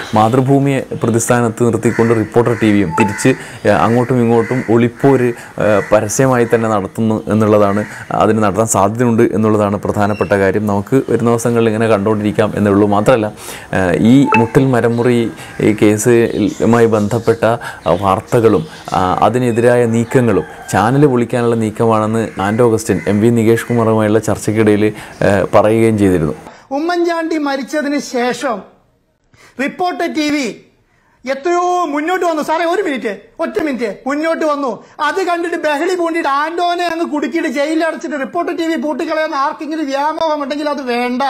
മാതൃഭൂമിയെ പ്രതിസ്ഥാനത്ത് നിർത്തിക്കൊണ്ട് reporter T വിയും തിരിച്ച് ഏഹ്, അങ്ങോട്ടും ഇങ്ങോട്ടും ഒളിപ്പോര് ഏഹ്, പരസ്യമായി തന്നെ നടത്തുന്നു എന്നുള്ളതാണ് അതിന് നടത്താൻ സാധ്യതയുണ്ട് എന്നുള്ളതാണ് പ്രധാനപ്പെട്ട കാര്യം നമുക്ക് വരുന്ന ദിവസങ്ങളിൽ ഇങ്ങനെ കണ്ടുകൊണ്ടിരിക്കാം എന്നേ ഉള്ളൂ മാത്രമല്ല ഏഹ്, ഈ മുട്ടിൽ മരമുറി ഈ കേസുമായി ബന്ധപ്പെട്ട ആ, വാർത്തകളും ആ, അതിനെതിരായ നീക്കങ്ങളും ചാനൽ പൊളിക്കാനുള്ള നീക്കമാണെന്ന് ആൻഡോ ഓഗസ്റ്റിൻ എം വി നികേഷ് കുമാറുമായുള്ള ചർച്ചയ്ക്കിടയിൽ ഏഹ്, പറയുകയും ചെയ്തിരുന്നു ഉമ്മൻചാണ്ടി മരിച്ചതിന് ശേഷം റിപ്പോർട്ടർ ടി വി എത്രയോ മുന്നോട്ട് വന്നു സാറേ ഒരു മിനിറ്റ് ഒറ്റ മിനിറ്റ് മുന്നോട്ട് വന്നു അത് കണ്ടിട്ട് ബഹളി പൂണ്ടിട്ട് ആന്റോനെ അങ്ങ് കുടുക്കിയിട്ട് ജയിലിൽ അടച്ചിട്ട് റിപ്പോർട്ടർ ടി വി പൂട്ടിക്കളയാൻ ആർക്കെങ്കിലും വ്യാമോഹം ഉണ്ടെങ്കിൽ അത് വേണ്ട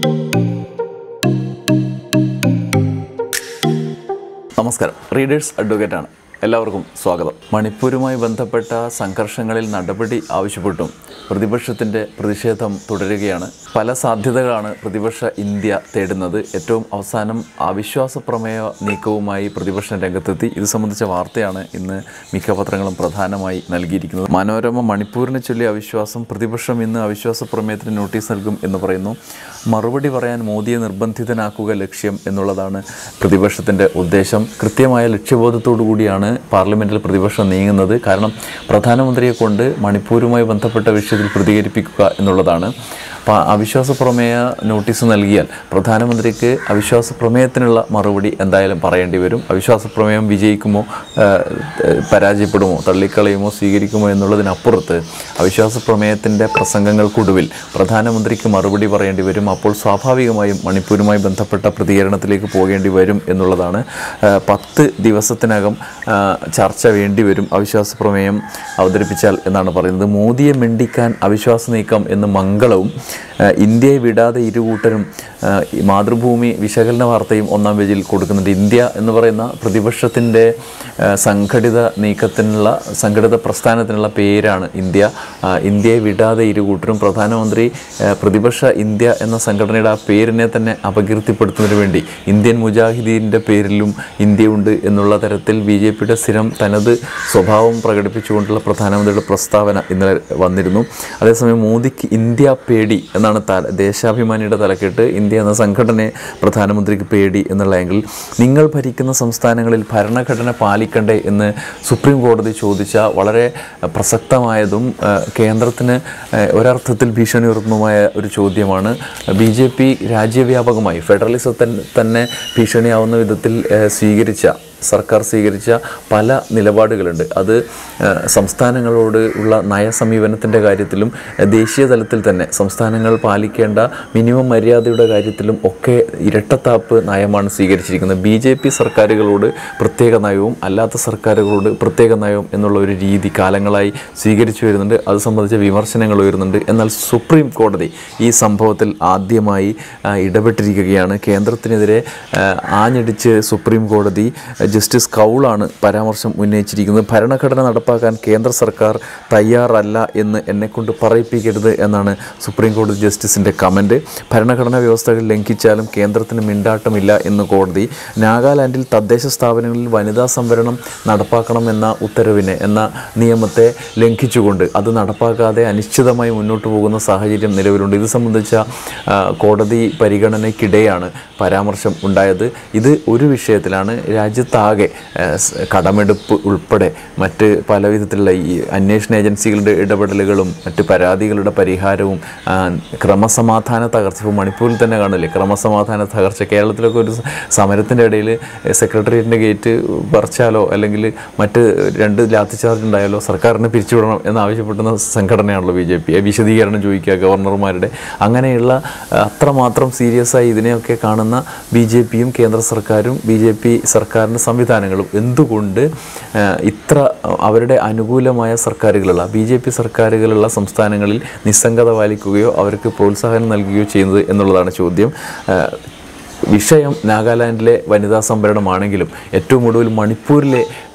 നമസ്കാരം റീഡേഴ്സ് അഡ്വക്കേറ്റ് ആണ് എല്ലാവർക്കും സ്വാഗതം മണിപ്പൂരുമായി ബന്ധപ്പെട്ട സംഘർഷങ്ങളിൽ നടപടി ആവശ്യപ്പെട്ടും പ്രതിപക്ഷത്തിൻ്റെ പ്രതിഷേധം തുടരുകയാണ് പല സാധ്യതകളാണ് പ്രതിപക്ഷ ഇന്ത്യ തേടുന്നത് ഏറ്റവും അവസാനം അവിശ്വാസ പ്രമേയ നീക്കവുമായി പ്രതിപക്ഷം രംഗത്തെത്തി ഇത് സംബന്ധിച്ച വാർത്തയാണ് ഇന്ന് മിക്ക പത്രങ്ങളും പ്രധാനമായി നൽകിയിരിക്കുന്നത് മനോരമ മണിപ്പൂരിനെ ചൊല്ലി അവിശ്വാസം പ്രതിപക്ഷം ഇന്ന് അവിശ്വാസ പ്രമേയത്തിന് നോട്ടീസ് നൽകും എന്ന് പറയുന്നു മറുപടി പറയാൻ മോദിയെ നിർബന്ധിതനാക്കുക ലക്ഷ്യം എന്നുള്ളതാണ് പ്രതിപക്ഷത്തിൻ്റെ ഉദ്ദേശം കൃത്യമായ ലക്ഷ്യബോധത്തോടു കൂടിയാണ് പാർലമെൻറ്റിൽ പ്രതിപക്ഷം നീങ്ങുന്നത് കാരണം പ്രധാനമന്ത്രിയെ കൊണ്ട് മണിപ്പൂരുമായി ബന്ധപ്പെട്ട വിഷയത്തിൽ പ്രതികരിപ്പിക്കുക എന്നുള്ളതാണ് അപ്പോൾ അവിശ്വാസ പ്രമേയ നോട്ടീസ് നൽകിയാൽ പ്രധാനമന്ത്രിക്ക് അവിശ്വാസ പ്രമേയത്തിനുള്ള മറുപടി എന്തായാലും പറയേണ്ടി വരും അവിശ്വാസ പ്രമേയം വിജയിക്കുമോ ആ, പരാജയപ്പെടുമോ തള്ളിക്കളയുമോ സ്വീകരിക്കുമോ എന്നുള്ളതിനപ്പുറത്ത് അവിശ്വാസ പ്രമേയത്തിൻ്റെ പ്രസംഗങ്ങൾക്കൊടുവിൽ പ്രധാനമന്ത്രിക്ക് മറുപടി പറയേണ്ടി വരും അപ്പോൾ സ്വാഭാവികമായും മണിപ്പൂരുമായി ബന്ധപ്പെട്ട പ്രതികരണത്തിലേക്ക് പോകേണ്ടി വരും എന്നുള്ളതാണ് ആ, പത്ത് ദിവസത്തിനകം ആ, ചർച്ച വേണ്ടി വരും അവിശ്വാസ പ്രമേയം അവതരിപ്പിച്ചാൽ എന്നാണ് പറയുന്നത് മോദിയെ മിണ്ടിക്കാൻ അവിശ്വാസ നീക്കം എന്ന് മംഗളവും ആ, ഇന്ത്യയെ വിടാതെ ഇരുകൂട്ടരും ആ, ഈ മാതൃഭൂമി വിശകലന വാർത്തയും ഒന്നാം പേജിൽ കൊടുക്കുന്നുണ്ട് ഇന്ത്യ എന്ന് പറയുന്ന പ്രതിപക്ഷത്തിൻ്റെ ആ, സംഘടിത നീക്കത്തിനുള്ള സംഘടിത പ്രസ്ഥാനത്തിനുള്ള പേരാണ് ഇന്ത്യ ആ, ഇന്ത്യയെ വിടാതെ ഇരുകൂട്ടരും പ്രധാനമന്ത്രി ആ, പ്രതിപക്ഷ ഇന്ത്യ എന്ന സംഘടനയുടെ ആ പേരിനെ തന്നെ അപകീർത്തിപ്പെടുത്തുന്നതിന് വേണ്ടി ഇന്ത്യൻ മുജാഹിദീൻ്റെ പേരിലും ഇന്ത്യയുണ്ട് എന്നുള്ള തരത്തിൽ ബി ജെ പിയുടെ സ്ഥിരം തനത് സ്വഭാവം പ്രകടിപ്പിച്ചുകൊണ്ടുള്ള പ്രധാനമന്ത്രിയുടെ പ്രസ്താവന ഇന്നലെ വന്നിരുന്നു അതേസമയം മോദിക്ക് ഇന്ത്യ പേടി എന്നാണ് തല ദേശാഭിമാനിയുടെ തലക്കെട്ട് ഇന്ത്യ എന്ന സംഘടനയെ പ്രധാനമന്ത്രിക്ക് പേടി എന്നുള്ള ആംഗിൾ നിങ്ങൾ ഭരിക്കുന്ന സംസ്ഥാനങ്ങളിൽ ഭരണഘടന പാലിക്കണ്ടേ എന്ന് സുപ്രീം കോടതി ചോദിച്ച വളരെ പ്രസക്തമായതും ആ, കേന്ദ്രത്തിന് ആ, ഒരർത്ഥത്തിൽ ഭീഷണി ഉയർത്തുന്നതുമായ ഒരു ചോദ്യമാണ് ബി ജെ പി രാജ്യവ്യാപകമായി ഫെഡറലിസത്തെ തന്നെ ഭീഷണിയാവുന്ന വിധത്തിൽ ആ, സ്വീകരിച്ച സർക്കാർ സ്വീകരിച്ച പല നിലപാടുകളുണ്ട് അത് ആ, സംസ്ഥാനങ്ങളോട് ഉള്ള നയസമീപനത്തിൻ്റെ കാര്യത്തിലും ആ, ദേശീയ തലത്തിൽ തന്നെ സംസ്ഥാനങ്ങൾ പാലിക്കേണ്ട മിനിമം മര്യാദയുടെ കാര്യത്തിലും ഒക്കെ ഇരട്ടത്താപ്പ് നയമാണ് സ്വീകരിച്ചിരിക്കുന്നത് ബി ജെ പി സർക്കാരുകളോട് പ്രത്യേക നയവും അല്ലാത്ത സർക്കാരുകളോട് പ്രത്യേക നയവും എന്നുള്ള ഒരു രീതി കാലങ്ങളായി സ്വീകരിച്ചു വരുന്നുണ്ട് അത് സംബന്ധിച്ച വിമർശനങ്ങൾ ഉയരുന്നുണ്ട് എന്നാൽ സുപ്രീം കോടതി ഈ സംഭവത്തിൽ ആദ്യമായി ആ, ഇടപെട്ടിരിക്കുകയാണ് കേന്ദ്രത്തിനെതിരെ ആ, ആഞ്ഞടിച്ച് സുപ്രീം കോടതി ജസ്റ്റിസ് കൗളാണ് പരാമർശം ഉന്നയിച്ചിരിക്കുന്നത് ഭരണഘടന നടപ്പാക്കാൻ കേന്ദ്ര സർക്കാർ തയ്യാറല്ല എന്ന് എന്നെക്കൊണ്ട് പറയിപ്പിക്കരുത് എന്നാണ് സുപ്രീം കോടതി ജസ്റ്റിസിൻ്റെ കമൻറ്റ് ഭരണഘടനാ വ്യവസ്ഥകൾ ലംഘിച്ചാലും കേന്ദ്രത്തിന് മിണ്ടാട്ടമില്ല എന്ന് കോടതി നാഗാലാൻഡിൽ തദ്ദേശ സ്ഥാപനങ്ങളിൽ വനിതാ സംവരണം നടപ്പാക്കണമെന്ന ഉത്തരവിനെ എന്ന നിയമത്തെ ലംഘിച്ചുകൊണ്ട് അത് നടപ്പാക്കാതെ അനിശ്ചിതമായി മുന്നോട്ട് പോകുന്ന സാഹചര്യം നിലവിലുണ്ട് ഇത് സംബന്ധിച്ച ആ, കോടതി പരിഗണനയ്ക്കിടെയാണ് പരാമർശം ഉണ്ടായത് ഇത് ഒരു വിഷയത്തിലാണ് രാജ്യത്താകെ ആ, സ് കടമെടുപ്പ് ഉൾപ്പെടെ മറ്റ് പല വിധത്തിലുള്ള ഈ അന്വേഷണ ഏജൻസികളുടെ ഇടപെടലുകളും മറ്റ് പരാതികളുടെ പരിഹാരവും ആ, ക്രമസമാധാന തകർച്ച ഇപ്പോൾ മണിപ്പൂരിൽ തന്നെ കാണില്ലേ ക്രമസമാധാന തകർച്ച കേരളത്തിലൊക്കെ ഒരു സ- സമരത്തിൻ്റെ ഇടയിൽ സെക്രട്ടേറിയറ്റിൻ്റെ ഗേറ്റ് പറിച്ചാലോ അല്ലെങ്കിൽ മറ്റ് രണ്ട് ലാത്തി ചാർജ് ഉണ്ടായാലോ സർക്കാരിനെ പിരിച്ചുവിടണം എന്നാവശ്യപ്പെടുന്ന സംഘടനയാണല്ലോ ബി ജെ പി വിശദീകരണം ചോദിക്കുക ഗവർണർമാരുടെ അങ്ങനെയുള്ള ആ, അത്രമാത്രം സീരിയസ് ആയി ഇതിനെയൊക്കെ കാണുന്ന ബി ജെ പിയും കേന്ദ്ര സർക്കാരും ബി ജെ പി സർക്കാരിൻ്റെ സംവിധാനങ്ങളും എന്തുകൊണ്ട് ആ, ഇത്ര അവരുടെ അനുകൂലമായ സർക്കാരുകളുള്ള ബി ജെ പി സർക്കാരുകളുള്ള സംസ്ഥാനങ്ങളിൽ നിസ്സംഗത പാലിക്കുകയോ അവർക്ക് പ്രോത്സാഹനം നൽകുകയോ ചെയ്യുന്നത് എന്നുള്ളതാണ് ചോദ്യം ആ, വിഷയം നാഗാലാൻഡിലെ വനിതാ സംവരണമാണെങ്കിലും ഏറ്റവും ഒടുവിൽ മണിപ്പൂരിലെ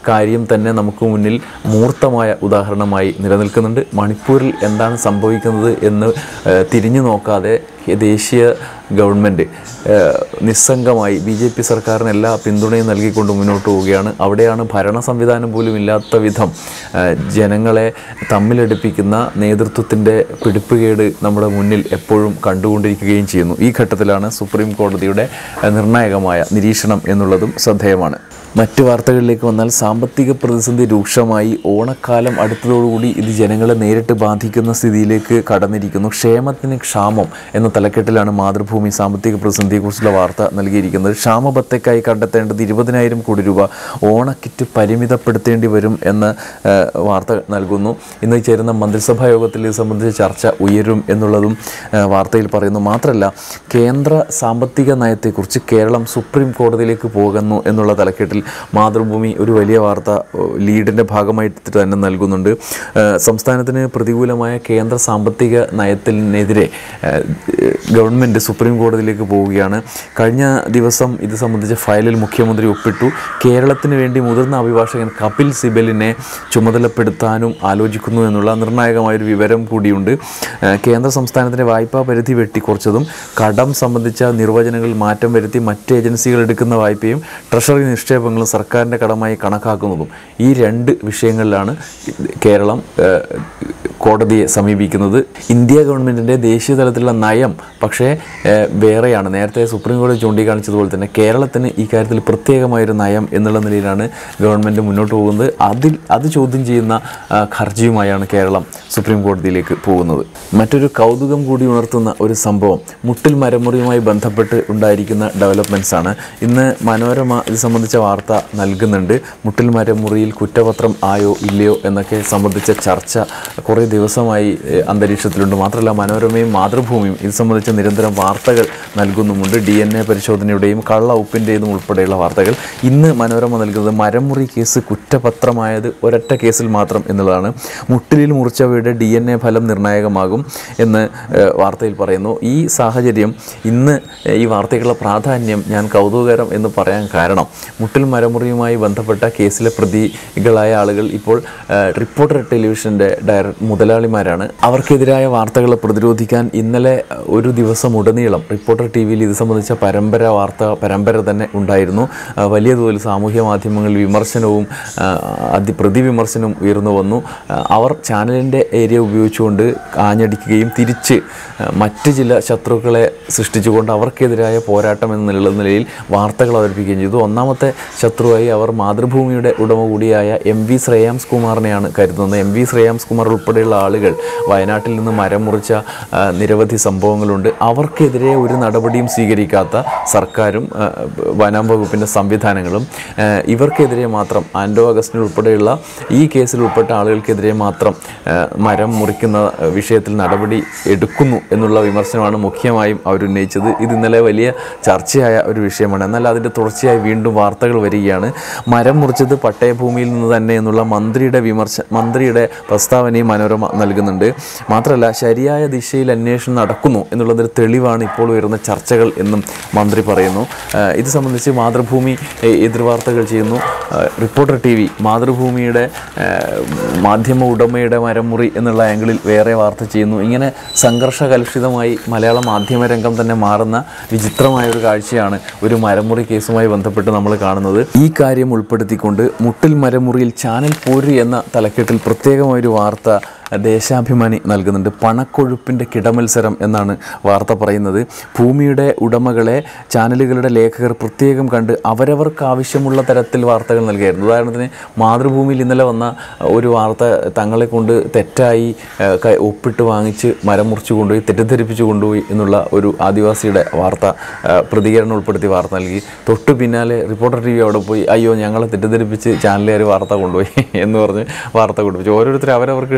കാര്യം തന്നെ നമുക്ക് മുന്നിൽ മൂർത്തമായ ഉദാഹരണമായി നിലനിൽക്കുന്നുണ്ട് മണിപ്പൂരിൽ എന്താണ് സംഭവിക്കുന്നത് എന്ന് ഏഹ്, തിരിഞ്ഞു നോക്കാതെ ദേശീയ ഗവൺമെൻറ് ഏഹ്, നിസ്സംഗമായി ബി ജെ പി സർക്കാരിന് എല്ലാ പിന്തുണയും നൽകിക്കൊണ്ട് മുന്നോട്ട് പോവുകയാണ് അവിടെയാണ് ഭരണ സംവിധാനം പോലും ഇല്ലാത്ത വിധം ഏഹ്, ജനങ്ങളെ തമ്മിലടുപ്പിക്കുന്ന നേതൃത്വത്തിൻ്റെ പിടിപ്പുകേട് നമ്മുടെ മുന്നിൽ എപ്പോഴും കണ്ടുകൊണ്ടിരിക്കുകയും ചെയ്യുന്നു ഈ ഘട്ടത്തിലാണ് സുപ്രീം കോടതിയുടെ ഏഹ്, നിർണായകമായ നിരീക്ഷണം എന്നുള്ളതും ശ്രദ്ധേയമാണ് മറ്റ് വാർത്തകളിലേക്ക് വന്നാൽ സാമ്പത്തിക പ്രതിസന്ധി രൂക്ഷമായി ഓണക്കാലം അടുത്തതോടുകൂടി ഇത് ജനങ്ങളെ നേരിട്ട് ബാധിക്കുന്ന സ്ഥിതിയിലേക്ക് കടന്നിരിക്കുന്നു ക്ഷേമത്തിന് ക്ഷാമം എന്ന തലക്കെട്ടിലാണ് മാതൃഭൂമി സാമ്പത്തിക പ്രതിസന്ധിയെക്കുറിച്ചുള്ള വാർത്ത നൽകിയിരിക്കുന്നത് ക്ഷാമബത്തയ്ക്കായി കണ്ടെത്തേണ്ടത് ഇരുപതിനായിരം കോടി രൂപ ഓണക്കിറ്റ് പരിമിതപ്പെടുത്തേണ്ടി വരും എന്ന് ഏഹ്, വാർത്ത നൽകുന്നു ഇന്ന് ചേരുന്ന മന്ത്രിസഭാ യോഗത്തിൽ ഇത് സംബന്ധിച്ച ചർച്ച ഉയരും എന്നുള്ളതും ഏഹ്, വാർത്തയിൽ പറയുന്നു മാത്രമല്ല കേന്ദ്ര സാമ്പത്തിക നയത്തെക്കുറിച്ച് കേരളം സുപ്രീം കോടതിയിലേക്ക് പോകുന്നു എന്നുള്ള തലക്കെട്ടിൽ മാതൃഭൂമി ഒരു വലിയ വാർത്ത ഏഹ്, ലീഡിൻ്റെ ഭാഗമായിട്ട് തന്നെ നൽകുന്നുണ്ട് ഏഹ്, സംസ്ഥാനത്തിന് പ്രതികൂലമായ കേന്ദ്ര സാമ്പത്തിക നയത്തിനെതിരെ ഏഹ്, ഗവൺമെൻറ് സുപ്രീം കോടതിയിലേക്ക് പോവുകയാണ് കഴിഞ്ഞ ദിവസം ഇത് സംബന്ധിച്ച ഫയലിൽ മുഖ്യമന്ത്രി ഒപ്പിട്ടു കേരളത്തിന് വേണ്ടി മുതിർന്ന അഭിഭാഷകൻ കപിൽ സിബലിനെ ചുമതലപ്പെടുത്താനും ആലോചിക്കുന്നു എന്നുള്ള നിർണായകമായൊരു വിവരം കൂടിയുണ്ട് ഏഹ്, കേന്ദ്ര സംസ്ഥാനത്തിൻ്റെ വായ്പാ പരിധി വെട്ടിക്കുറച്ചതും കടം സംബന്ധിച്ച നിർവചനങ്ങളിൽ മാറ്റം വരുത്തി മറ്റ് ഏജൻസികൾ എടുക്കുന്ന വായ്പയും ട്രഷറി നിക്ഷേപങ്ങളും സർക്കാരിൻ്റെ കടമായി കണക്കാക്കുന്നതും ഈ രണ്ട് വിഷയങ്ങളിലാണ് കേരളം ഏഹ്, കോടതിയെ സമീപിക്കുന്നത് ഇന്ത്യ ഗവൺമെൻറ്റിൻ്റെ ദേശീയ തലത്തിലുള്ള നയം പക്ഷേ ഏഹ്, വേറെയാണ് നേരത്തെ സുപ്രീം കോടതി ചൂണ്ടിക്കാണിച്ചതുപോലെ തന്നെ കേരളത്തിന് ഈ കാര്യത്തിൽ പ്രത്യേകമായൊരു നയം എന്നുള്ള നിലയിലാണ് ഗവൺമെൻറ് മുന്നോട്ട് പോകുന്നത് അതിൽ അത് ചോദ്യം ചെയ്യുന്ന ആ, ഹർജിയുമായാണ് കേരളം സുപ്രീം കോടതിയിലേക്ക് പോകുന്നത് മറ്റൊരു കൗതുകം കൂടി ഉണർത്തുന്ന ഒരു സംഭവം മുട്ടിൽ മരമുറിയുമായി ബന്ധപ്പെട്ട് ഉണ്ടായിരിക്കുന്ന ഡെവലപ്മെൻറ്റ്സ് ആണ് ഇന്ന് മനോരമ ഇത് സംബന്ധിച്ച വാർത്ത നൽകുന്നുണ്ട് മുട്ടിൽ മരമുറിയിൽ കുറ്റപത്രം ആയോ ഇല്ലയോ എന്നൊക്കെ സംബന്ധിച്ച ചർച്ച കുറേ ദിവസമായി ഏഹ്, അന്തരീക്ഷത്തിലുണ്ട് മാത്രമല്ല മനോരമയും മാതൃഭൂമിയും ഇത് സംബന്ധിച്ച നിരന്തരം വാർത്തകൾ നൽകുന്നുമുണ്ട് ഡി എൻ എ പരിശോധനയുടെയും കള്ള ഉപ്പിൻ്റെതും ഉൾപ്പെടെയുള്ള വാർത്തകൾ ഇന്ന് മനോരമ നൽകുന്നത് മരമുറി കേസ് കുറ്റപത്രമായത് ഒരൊറ്റ കേസിൽ മാത്രം എന്നുള്ളതാണ് മുട്ടിലിൽ മുറിച്ചവയുടെ ഡി എൻ എ ഫലം നിർണായകമാകും എന്ന് ഏഹ്, വാർത്തയിൽ പറയുന്നു ഈ സാഹചര്യം ഇന്ന് ഏഹ്, ഈ വാർത്തകളുടെ പ്രാധാന്യം ഞാൻ കൗതുകകരം എന്ന് പറയാൻ കാരണം മുട്ടിൽ മരമുറിയുമായി ബന്ധപ്പെട്ട കേസിലെ പ്രതികളായ ആളുകൾ ഇപ്പോൾ ഏഹ്, റിപ്പോർട്ടർ ടെലിവിഷൻ്റെ ഡയറക്ട് മുതലാളിമാരാണ് അവർക്കെതിരായ വാർത്തകളെ പ്രതിരോധിക്കാൻ ഇന്നലെ ഒരു ദിവസം ഉടനീളം റിപ്പോർട്ടർ ടി വിയിൽ ഇത് സംബന്ധിച്ച പരമ്പര വാർത്ത പരമ്പര തന്നെ ഉണ്ടായിരുന്നു ആ, വലിയ തോതിൽ സാമൂഹ്യ മാധ്യമങ്ങളിൽ വിമർശനവും ആ, അതി പ്രതിവിമർശനവും ഉയർന്നു വന്നു ആ, അവർ ചാനലിൻ്റെ ഏരിയ ഉപയോഗിച്ചുകൊണ്ട് ആഞ്ഞടിക്കുകയും തിരിച്ച് ആ, മറ്റ് ചില ശത്രുക്കളെ സൃഷ്ടിച്ചുകൊണ്ട് അവർക്കെതിരായ പോരാട്ടം എന്ന നില നിലയിൽ വാർത്തകൾ അവതരിപ്പിക്കുകയും ചെയ്തു ഒന്നാമത്തെ ശത്രുവായി അവർ മാതൃഭൂമിയുടെ ഉടമ കൂടിയായ എം വി ശ്രേയാംസ് കുമാറിനെയാണ് കരുതുന്നത് എം വി ശ്രേയാംസ് കുമാർ ഉൾപ്പെടെയുള്ള ആളുകൾ വയനാട്ടിൽ നിന്ന് മരം മുറിച്ച ആ, നിരവധി സംഭവങ്ങളുണ്ട് അവർക്കെതിരെ ഒരു നടപടിയും സ്വീകരിക്കാത്ത സർക്കാരും ആ, വനം വകുപ്പിൻ്റെ സംവിധാനങ്ങളും ആ, ഇവർക്കെതിരെ മാത്രം ആൻഡോ അഗസ്റ്റിൻ ഉൾപ്പെടെയുള്ള ഈ കേസിൽ ഉൾപ്പെട്ട ആളുകൾക്കെതിരെ മാത്രം ആ, മരം മുറിക്കുന്ന ആ, വിഷയത്തിൽ നടപടി എടുക്കുന്നു എന്നുള്ള വിമർശനമാണ് മുഖ്യമായും അവരുന്നയിച്ചത് ഇത് ഇന്നലെ വലിയ ചർച്ചയായ ഒരു വിഷയമാണ് എന്നാൽ അതിൻ്റെ തുടർച്ചയായി വീണ്ടും വാർത്തകൾ വരികയാണ് മരം മുറിച്ചത് പട്ടയഭൂമിയിൽ നിന്ന് തന്നെ എന്നുള്ള മന്ത്രിയുടെ വിമർശ മന്ത്രിയുടെ പ്രസ്താവനയും മനോരമ നൽകുന്നുണ്ട് മാത്രമല്ല ശരിയായ ദിശയിൽ അന്വേഷണം നടക്കുന്നു എന്നുള്ളതൊരു തെളിവാണ് ഇപ്പോൾ ഉയർന്ന ചർച്ചകൾ എന്നും മന്ത്രി പറയുന്നു ആ, ഇത് സംബന്ധിച്ച് മാതൃഭൂമി എ, എതിർവാർത്തകൾ ചെയ്യുന്നു ആ, റിപ്പോർട്ടർ ടി വി മാതൃഭൂമിയുടെ ആ, മാധ്യമ ഉടമയുടെ മരമുറി എന്നുള്ള ആംഗിളിൽ വേറെ വാർത്ത ചെയ്യുന്നു ഇങ്ങനെ സംഘർഷ കലുഷിതമായി മലയാള മാധ്യമ രംഗം തന്നെ മാറുന്ന വിചിത്രമായ ഒരു കാഴ്ചയാണ് ഒരു മരമുറി കേസുമായി ബന്ധപ്പെട്ട് നമ്മൾ കാണുന്നത് ഈ കാര്യം ഉൾപ്പെടുത്തിക്കൊണ്ട് മുട്ടിൽ മരമുറിയിൽ ചാനൽ പോരി എന്ന തലക്കെട്ടിൽ പ്രത്യേകമായൊരു വാർത്ത ദേശാഭിമാനി നൽകുന്നുണ്ട് പണക്കൊഴുപ്പിൻ്റെ കിടമത്സരം എന്നാണ് വാർത്ത പറയുന്നത് ഭൂമിയുടെ ഉടമകളെ ചാനലുകളുടെ ലേഖകർ പ്രത്യേകം കണ്ട് അവരവർക്ക് ആവശ്യമുള്ള തരത്തിൽ വാർത്തകൾ നൽകിയായിരുന്നു ഉദാഹരണത്തിന് മാതൃഭൂമിയിൽ ഇന്നലെ വന്ന ഒരു വാർത്ത തങ്ങളെ കൊണ്ട് തെറ്റായി ഏഹ്, ക- ഒപ്പിട്ട് വാങ്ങിച്ച് മരം മുറിച്ചു കൊണ്ടുപോയി തെറ്റിദ്ധരിപ്പിച്ചു കൊണ്ടുപോയി എന്നുള്ള ഒരു ആദിവാസിയുടെ വാർത്ത ഏഹ്, പ്രതികരണം ഉൾപ്പെടുത്തി വാർത്ത നൽകി തൊട്ടു പിന്നാലെ റിപ്പോർട്ടർ ടി വി അവിടെ പോയി അയ്യോ ഞങ്ങളെ തെറ്റിദ്ധരിപ്പിച്ച് ചാനലുകാർ വാർത്ത കൊണ്ടുപോയി എന്ന് പറഞ്ഞ് വാർത്ത കൊടുപ്പിച്ചു ഓരോരുത്തർ അവരവർക്ക് ഇഷ്ടമുള്ള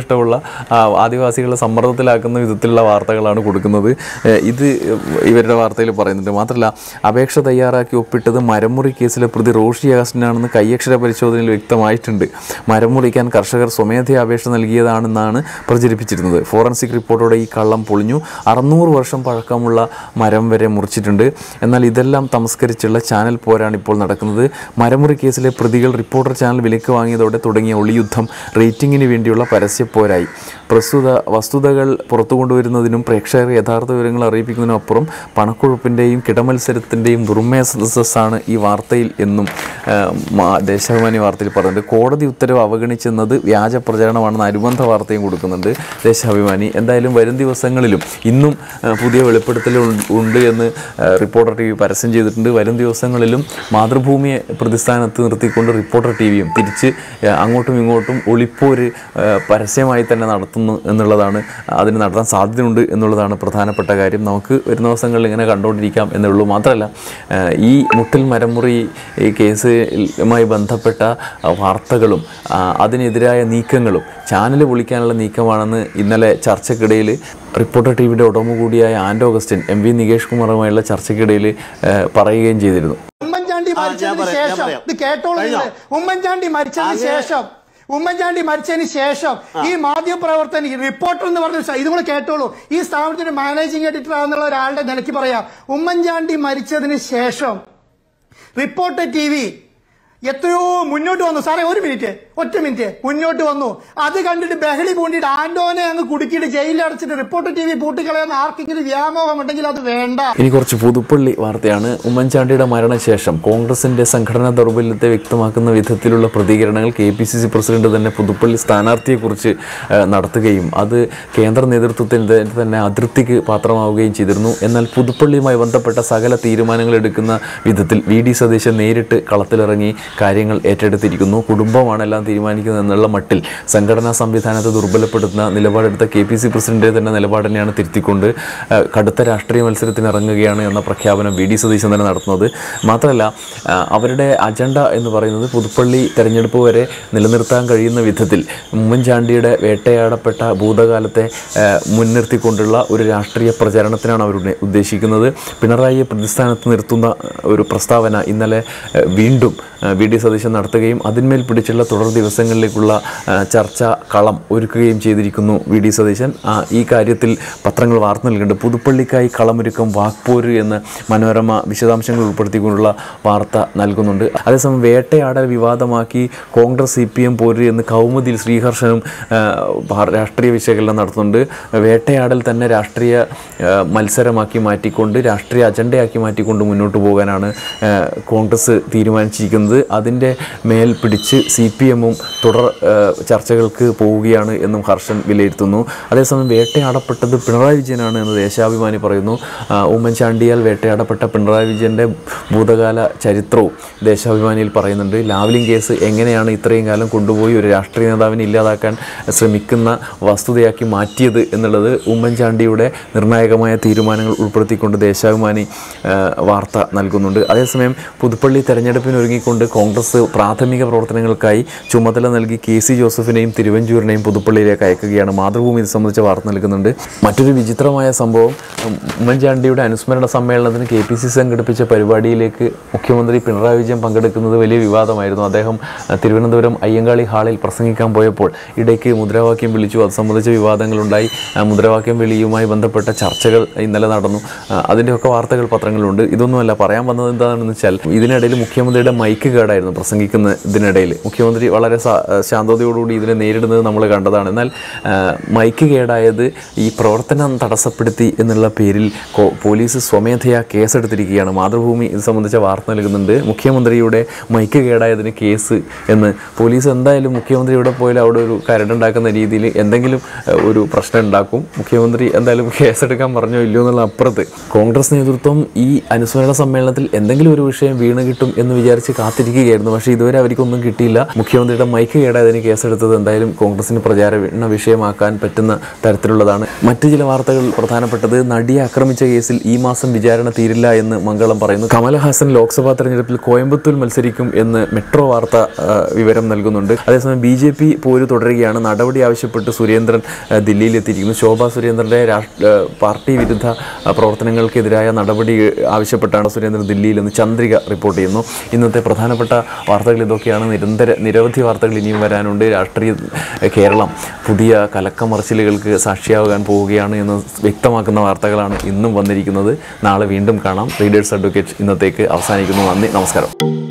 ആ, ആദിവാസികളെ സമ്മർദ്ദത്തിലാക്കുന്ന വിധത്തിലുള്ള വാർത്തകളാണ് കൊടുക്കുന്നത് ഏഹ് ഇത് ഇവരുടെ വാർത്തയിൽ പറയുന്നുണ്ട് മാത്രമല്ല അപേക്ഷ തയ്യാറാക്കി ഒപ്പിട്ടത് മരമുറി കേസിലെ പ്രതി റോഷി അഗസ്റ്റിനാണെന്ന് കൈയക്ഷര പരിശോധനയിൽ വ്യക്തമായിട്ടുണ്ട് മരം മുറിക്കാൻ കർഷകർ സ്വമേധയാ അപേക്ഷ നൽകിയതാണെന്നാണ് പ്രചരിപ്പിച്ചിരുന്നത് ഫോറൻസിക് റിപ്പോർട്ടോടെ ഈ കള്ളം പൊളിഞ്ഞു അറുന്നൂറ് വർഷം പഴക്കമുള്ള മരം വരെ മുറിച്ചിട്ടുണ്ട് എന്നാൽ ഇതെല്ലാം തമസ്കരിച്ചുള്ള ചാനൽ പോരാണ് ഇപ്പോൾ നടക്കുന്നത് മരമുറി കേസിലെ പ്രതികൾ റിപ്പോർട്ടർ ചാനൽ വിലക്ക് വാങ്ങിയതോടെ തുടങ്ങിയ ഒളിയുദ്ധം റേറ്റിംഗിന് വേണ്ടിയുള്ള പരസ്യപ്പോരായി പ്രസ്തുത വസ്തുതകൾ പുറത്തു കൊണ്ടുവരുന്നതിനും പ്രേക്ഷകരെ യഥാർത്ഥ വിവരങ്ങൾ അറിയിപ്പിക്കുന്നതിനും അപ്പുറം പണക്കൊഴുപ്പിൻ്റെയും കിടമത്സരത്തിൻ്റെയും ദുർമേധസ്സാണ് ഈ വാർത്തയിൽ എന്നും ആ, മാ- ദേശാഭിമാനി വാർത്തയിൽ പറയുന്നുണ്ട് കോടതി ഉത്തരവ് അവഗണിച്ചെന്നത് വ്യാജ പ്രചരണമാണെന്ന് അനുബന്ധ വാർത്തയും കൊടുക്കുന്നുണ്ട് ദേശാഭിമാനി എന്തായാലും വരും ദിവസങ്ങളിലും ഇന്നും ആ, പുതിയ വെളിപ്പെടുത്തൽ ഉണ്ട് എന്ന് ആ, റിപ്പോർട്ടർ ടി വി പരസ്യം ചെയ്തിട്ടുണ്ട് വരും ദിവസങ്ങളിലും മാതൃഭൂമിയെ പ്രതിസ്ഥാനത്ത് നിർത്തിക്കൊണ്ട് റിപ്പോർട്ടർ ടി വിയും തിരിച്ച് ആ, അങ്ങോട്ടും ഇങ്ങോട്ടും ഒളിപ്പോര് ആ, പരസ്യമായി തന്നെ നടത്തുന്നു എന്നുള്ളതാണ് അതിന് നടത്താൻ സാധ്യതയുണ്ട് എന്നുള്ളതാണ് പ്രധാനപ്പെട്ട കാര്യം നമുക്ക് വരുന്ന ദിവസങ്ങളിൽ ഇങ്ങനെ കണ്ടുകൊണ്ടിരിക്കാം എന്നേ ഉള്ളൂ മാത്രമല്ല ആ, ഈ മുട്ടിൽ മരമുറി ഈ കേസുമായി ബന്ധപ്പെട്ട ആ, വാർത്തകളും ആ, അതിനെതിരായ നീക്കങ്ങളും ചാനൽ പൊളിക്കാനുള്ള നീക്കമാണെന്ന് ഇന്നലെ ചർച്ചയ്ക്കിടയിൽ റിപ്പോർട്ടർ ടി വിയുടെ ഉടമ കൂടിയായ ആൻഡ് ഓഗസ്റ്റിൻ എം വി നികേഷ് കുമാറുമായുള്ള ചർച്ചയ്ക്കിടയിൽ ആ, പറയുകയും ചെയ്തിരുന്നു ഉമ്മൻചാണ്ടി മരിച്ചതിന് പറയാം, ഞാൻ ശേഷം പറയാം. ഇത് കേട്ടോളൂ കഴിഞ്ഞോ? നിങ്ങള്. ഉമ്മൻചാണ്ടി മരിച്ചതിന് ശേഷം ഉമ്മൻചാണ്ടി മരിച്ചതിന് ശേഷം ഈ മാധ്യമപ്രവർത്തന ഈ റിപ്പോർട്ടർ എന്ന് പറഞ്ഞ സ- ഇതുകൂടെ കേട്ടോളൂ ഈ സ്ഥാപനത്തിന്റെ മാനേജിംഗ് എഡിറ്റർ ആണെന്നുള്ള ഒരാളുടെ നിലയ്ക്ക് പറയാം ഉമ്മൻചാണ്ടി മരിച്ചതിന് ശേഷം റിപ്പോർട്ടർ ടി വി എത്രയോ മുന്നോട്ട് വന്നു സാറേ ഒരു മിനിറ്റ് ഒറ്റ മിനിറ്റ് മുന്നോട്ട് വന്നു അത് കണ്ടിട്ട് ബഹളി പൂണ്ടിട്ട് ആന്റോനെ അങ്ങ് കുടുക്കിയിട്ട് ജയിലിൽ അടച്ചിട്ട് റിപ്പോർട്ടർ ടി വി പൂട്ടിക്കളയുന്ന ആർക്കെങ്കിലും വ്യാമോഹം ഉണ്ടെങ്കിൽ അത് വേണ്ട ഇനി കുറച്ച് പുതുപ്പള്ളി വാർത്തയാണ് ഉമ്മൻചാണ്ടിയുടെ മരണശേഷം കോൺഗ്രസിന്റെ സംഘടനാ ദൗർബല്യത്തെ വ്യക്തമാക്കുന്ന വിധത്തിലുള്ള പ്രതികരണങ്ങൾ K P C C president തന്നെ പുതുപ്പള്ളി സ്ഥാനാർത്ഥിയെക്കുറിച്ച് ആ, നടത്തുകയും അത് കേന്ദ്ര നേതൃത്വത്തിന് തന്നെ അതൃപ്തിക്ക് പാത്രമാവുകയും ചെയ്തിരുന്നു എന്നാൽ പുതുപ്പള്ളിയുമായി ബന്ധപ്പെട്ട സകല തീരുമാനങ്ങൾ എടുക്കുന്ന വിധത്തിൽ വി ഡി സതീശൻ നേരിട്ട് കളത്തിലിറങ്ങി കാര്യങ്ങൾ ഏറ്റെടുത്തിരിക്കുന്നു കുടുംബമാണ് എല്ലാം തീരുമാനിക്കുന്നത് എന്നുള്ള മട്ടിൽ സംഘടനാ സംവിധാനത്തെ ദുർബലപ്പെടുത്തുന്ന നിലപാടെടുത്ത കെ പി സി പ്രസിഡന്റിന്റെ തന്നെ നിലപാട് തന്നെയാണ് തിരുത്തിക്കൊണ്ട് ആ, കടുത്ത രാഷ്ട്രീയ മത്സരത്തിന് ഇറങ്ങുകയാണ് എന്ന പ്രഖ്യാപനം വി ഡി സതീശൻ തന്നെ നടത്തുന്നത് മാത്രമല്ല ആ, അവരുടെ അജണ്ട എന്ന് പറയുന്നത് പുതുപ്പള്ളി തെരഞ്ഞെടുപ്പ് വരെ നിലനിർത്താൻ കഴിയുന്ന വിധത്തിൽ ഉമ്മൻചാണ്ടിയുടെ വേട്ടയാടപ്പെട്ട ഭൂതകാലത്തെ ആ, മുൻനിർത്തിക്കൊണ്ടുള്ള ഒരു രാഷ്ട്രീയ പ്രചരണത്തിനാണ് അവർ ഉദ്ദേ- ഉദ്ദേശിക്കുന്നത് പിണറായിയെ പ്രതിസ്ഥാനത്ത് നിർത്തുന്ന ഒരു പ്രസ്താവന ഇന്നലെ ആ, വീണ്ടും ആ, വി ഡി സതീശൻ നടത്തുകയും അതിന്മേൽ പിടിച്ചുള്ള തുടർ ദിവസങ്ങളിലേക്കുള്ള ആ, ചർച്ച കളം ഒരുക്കുകയും ചെയ്തിരിക്കുന്നു വി ഡി സതീശൻ ആ, ഈ കാര്യത്തിൽ പത്രങ്ങൾ വാർത്ത നൽകുന്നുണ്ട് പുതുപ്പള്ളിക്കായി കളമൊരുക്കം വാക്പോര് എന്ന് മനോരമ വിശദാംശങ്ങൾ ഉൾപ്പെടുത്തിക്കൊണ്ടുള്ള വാർത്ത നൽകുന്നുണ്ട് അതേസമയം വേട്ടയാടൽ വിവാദമാക്കി കോൺഗ്രസ് സി പി എം പോര് എന്ന് കൗമുദിൽ ശ്രീഹർഷനും ആ, ഭാ- രാഷ്ട്രീയ വിശകലനം നടത്തുന്നുണ്ട് വേട്ടയാടൽ തന്നെ രാഷ്ട്രീയ ആ, മത്സരമാക്കി മാറ്റിക്കൊണ്ട് രാഷ്ട്രീയ അജണ്ടയാക്കി മാറ്റിക്കൊണ്ട് മുന്നോട്ട് പോകാനാണ് ആ, കോൺഗ്രസ് തീരുമാനിച്ചിരിക്കുന്നത് അതിൻ്റെ മേൽ പിടിച്ച് സി പി എമ്മും തുടർ ആ, ചർച്ചകൾക്ക് പോവുകയാണ് എന്നും ഹർഷൻ വിലയിരുത്തുന്നു അതേസമയം വേട്ടയാടപ്പെട്ടത് പിണറായി വിജയനാണ് എന്ന് ദേശാഭിമാനി പറയുന്നു ആ, ഉമ്മൻചാണ്ടിയാൽ വേട്ടയാടപ്പെട്ട പിണറായി വിജയൻ്റെ ഭൂതകാല ചരിത്രവും ദേശാഭിമാനിയിൽ പറയുന്നുണ്ട് ലാവ്ലിംഗ് കേസ് എങ്ങനെയാണ് ഇത്രയും കാലം കൊണ്ടുപോയി ഒരു രാഷ്ട്രീയ നേതാവിനെ ഇല്ലാതാക്കാൻ ശ്രമിക്കുന്ന വസ്തുതയാക്കി മാറ്റിയത് എന്നുള്ളത് ഉമ്മൻചാണ്ടിയുടെ നിർണായകമായ തീരുമാനങ്ങൾ ഉൾപ്പെടുത്തിക്കൊണ്ട് ദേശാഭിമാനി ആ, വാർത്ത നൽകുന്നുണ്ട് അതേസമയം പുതുപ്പള്ളി തെരഞ്ഞെടുപ്പിന് ഒരുങ്ങിക്കൊണ്ട് കോൺഗ്രസ് പ്രാഥമിക പ്രവർത്തനങ്ങൾക്കായി ചുമതല നൽകി കെ സി ജോസഫിനെയും തിരുവഞ്ചൂരിനെയും പുതുപ്പള്ളിയിലേക്ക് അയക്കുകയാണ് മാതൃഭൂമി ഇത് സംബന്ധിച്ച വാർത്ത നൽകുന്നുണ്ട് മറ്റൊരു വിചിത്രമായ സംഭവം ഉം, ഉമ്മൻചാണ്ടിയുടെ അനുസ്മരണ സമ്മേളനത്തിന് കെ പി സി സി സംഘടിപ്പിച്ച പരിപാടിയിലേക്ക് മുഖ്യമന്ത്രി പിണറായി വിജയൻ പങ്കെടുക്കുന്നത് വലിയ വിവാദമായിരുന്നു അദ്ദേഹം ആ, തിരുവനന്തപുരം അയ്യങ്കാളി ഹാളിൽ പ്രസംഗിക്കാൻ പോയപ്പോൾ ഇടയ്ക്ക് മുദ്രാവാക്യം വിളിച്ചു അത് സംബന്ധിച്ച വിവാദങ്ങളുണ്ടായി ആ, മുദ്രാവാക്യം വിളിയുമായി ബന്ധപ്പെട്ട ചർച്ചകൾ ഇന്നലെ നടന്നു ആ, അതിൻ്റെയൊക്കെ വാർത്തകൾ പത്രങ്ങളിലുണ്ട് ഇതൊന്നുമല്ല പറയാൻ വന്നത് എന്താണെന്ന് വെച്ചാൽ ഇതിനിടയിൽ മുഖ്യമന്ത്രിയുടെ മൈക്ക് കേടായിരുന്നു പ്രസംഗിക്കുന്ന ഇതിനിടയിൽ മുഖ്യമന്ത്രി വളരെ സാ- ശാന്തതയോടുകൂടി ഇതിനെ നേരിടുന്നത് നമ്മൾ കണ്ടതാണ് എന്നാൽ ആ, മൈക്ക് കേടായത് ഈ പ്രവർത്തനം തടസ്സപ്പെടുത്തി എന്നുള്ള പേരിൽ കോ- പോലീസ് സ്വമേധയാ കേസെടുത്തിരിക്കുകയാണ് മാതൃഭൂമി ഇത് സംബന്ധിച്ച വാർത്ത നൽകുന്നുണ്ട് മുഖ്യമന്ത്രിയുടെ മൈക്ക് കേടായതിന് കേസ് എന്ന് പോലീസ് എന്തായാലും മുഖ്യമന്ത്രി ഇവിടെ പോയാലും അവിടെ ഒരു കരടുണ്ടാക്കുന്ന രീതിയിൽ എന്തെങ്കിലും ഏഹ്, ഒരു പ്രശ്നം ഉണ്ടാക്കും മുഖ്യമന്ത്രി എന്തായാലും കേസെടുക്കാൻ പറഞ്ഞോ ഇല്ലയോ എന്നുള്ള അപ്പുറത്ത് കോൺഗ്രസ് നേതൃത്വം ഈ അനുസ്മരണ സമ്മേളനത്തിൽ എന്തെങ്കിലും ഒരു വിഷയം വീണ് കിട്ടും എന്ന് വിചാരിച്ച് കാത്തിരിക്കുന്ന കാത്തിരിക്കുകയായിരുന്നു പക്ഷേ ഇതുവരെ അവർക്കൊന്നും കിട്ടിയില്ല മുഖ്യമന്ത്രിയുടെ മൈക്ക് കേടായതിന് കേസെടുത്തത് എന്തായാലും കോൺഗ്രസിന് പ്രചാരണ വിഷയമാക്കാൻ പറ്റുന്ന തരത്തിലുള്ളതാണ് മറ്റു ചില വാർത്തകൾ പ്രധാനപ്പെട്ടത് നടിയെ ആക്രമിച്ച കേസിൽ ഈ മാസം വിചാരണ തീരില്ല എന്ന് മംഗളം പറയുന്നു കമൽഹാസൻ ലോക്സഭാ തെരഞ്ഞെടുപ്പിൽ കോയമ്പത്തൂർ മത്സരിക്കും എന്ന് മെട്രോ വാർത്ത ആ, വിവരം നൽകുന്നുണ്ട് അതേസമയം ബി ജെ പി പോര് തുടരുകയാണ് നടപടി ആവശ്യപ്പെട്ട് സുരേന്ദ്രൻ ആ, ദില്ലിയിലെത്തിയിരിക്കുന്നു ശോഭാ സുരേന്ദ്രന്റെ രാഷ്ട്ര ആ, പാർട്ടി വിരുദ്ധ ആ, പ്രവർത്തനങ്ങൾക്കെതിരായ നടപടി ആവശ്യപ്പെട്ടാണ് സുരേന്ദ്രൻ ദില്ലിയിൽ നിന്ന് ചന്ദ്രിക റിപ്പോർട്ട് ചെയ്യുന്നു ഇന്നത്തെ പ്രധാനപ്പെട്ട വാർത്തകൾ ഇതൊക്കെയാണ് നിരന്തര നിരവധി വാർത്തകൾ ഇനിയും വരാനുണ്ട് രാഷ്ട്രീയ കേരളം പുതിയ കലക്കമറിച്ചിലുകൾക്ക് സാക്ഷിയാകാൻ പോവുകയാണ് എന്ന് വ്യക്തമാക്കുന്ന വാർത്തകളാണ് ഇന്നും വന്നിരിക്കുന്നത് നാളെ വീണ്ടും കാണാം റീഡേഴ്സ് അഡ്വക്കേറ്റ് ഇന്നത്തേക്ക് അവസാനിക്കുന്നു നന്ദി നമസ്കാരം